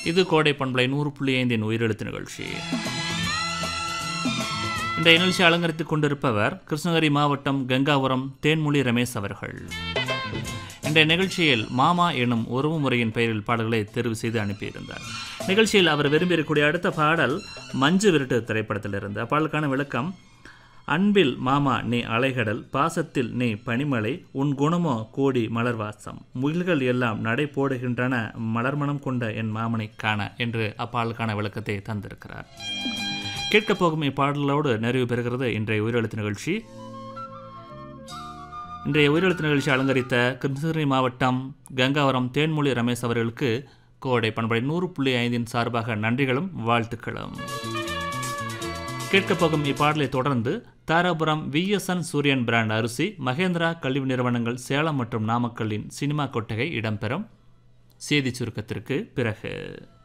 இது கோடை பண்பலை நூறு புள்ளி ஐந்தின் உயிரெழுத்து நிகழ்ச்சி இந்த நிகழ்ச்சி அலங்கரித்துக் கொண்டிருப்பவர் கிருஷ்ணகிரி மாவட்டம் கங்காபுரம் தேன்மொழி ரமேஷ் அவர்கள் இந்த நிகழ்ச்சியில் மாமா எனும் உறவு முறையின் பெயரில் பாடல்களை தேர்வு செய்து அனுப்பியிருந்தார் நிகழ்ச்சியில் அவர் விரும்பியிருக்கக்கூடிய அடுத்த பாடல் மஞ்சு விரட்டு திரைப்படத்திலிருந்து அப்பாடலுக்கான விளக்கம் அன்பில் மாமா நீ அலைகடல் பாசத்தில் நீ பனிமலை உன் குணமோ கோடி மலர்வாசம் முகில்கள் எல்லாம் நடை போடுகின்றன மலர்மணம் கொண்ட என் மாமனை காண என்று அப்பாடலுக்கான விளக்கத்தை தந்திருக்கிறார் கேட்கப் போகும் இப்பாடலோடு நிறைவு பெறுகிறது இன்றைய உயிரெழுத்து நிகழ்ச்சி இன்றைய உயிரெழுத்து நிகழ்ச்சி அலங்கரித்த கிருஷ்ணகிரி மாவட்டம் கங்காவரம் தேன்மொழி ரமேஷ் அவர்களுக்கு கோடை பண்படை நூறு புள்ளி ஐந்தின் சார்பாக நன்றிகளும் வாழ்த்துக்களும் கேட்கப் போகும் இப்பாடலை தொடர்ந்து தாராபுரம் விஎஸ்என் சூரியன் பிராண்ட் அரிசி மகேந்திரா கல்வி நிறுவனங்கள் சேலம் மற்றும் நாமக்கல்லின் சினிமா கொட்டகை இடம்பெறும் செய்தி சுருக்கத்திற்கு பிறகு